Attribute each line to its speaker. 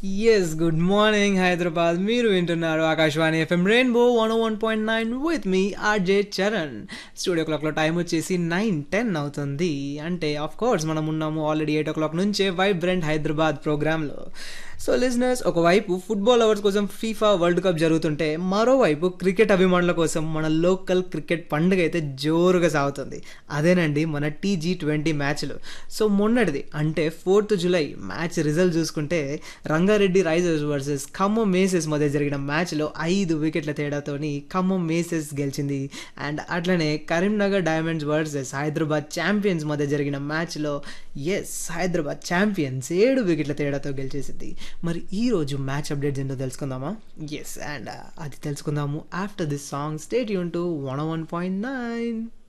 Speaker 1: yes good morning Hyderabad మీరు వింటున్నారు Akashvani FM rainbow one one point nine with మీ RJ Charan studio క్లాక్లో టైం వచ్చేసి నైన్ టెన్ అవుతుంది అంటే ఆఫ్ కోర్స్ మనం ఉన్నాము ఆల్రెడీ ఎయిట్ ఓ క్లాక్ నుంచే వైబ్రెంట్ హైదరాబాద్ ప్రోగ్రాంలో సో లిజినర్స్ ఒకవైపు ఫుట్బాల్ అవర్స్ కోసం ఫీఫా వరల్డ్ కప్ జరుగుతుంటే మరోవైపు క్రికెట్ అభిమానుల కోసం మన లోకల్ క్రికెట్ పండుగ అయితే జోరుగా సాగుతుంది అదేనండి మన టీజీ ట్వంటీ మ్యాచ్లు సో మొన్నటిది అంటే ఫోర్త్ జూలై మ్యాచ్ రిజల్ట్ చూసుకుంటే Rangareddy Risers versus Khammam Maces మధ్య జరిగిన మ్యాచ్లో ఐదు వికెట్ల తేడాతోని ఖమ్మం మేసెస్ గెలిచింది అండ్ అట్లనే Karimnagar Diamonds versus Hyderabad Champions మధ్య జరిగిన మ్యాచ్లో ఎస్ హైదరాబాద్ ఛాంపియన్స్ ఏడు వికెట్ల తేడాతో గెలిచేసింది మరి ఈ రోజు మ్యాచ్ అప్డేట్స్ ఏంటో తెలుసుకుందామా ఎస్ అండ్ అది తెలుసుకుందాము ఆఫ్టర్ దిస్ సాంగ్ స్టేట్ యూన్ to one one point nine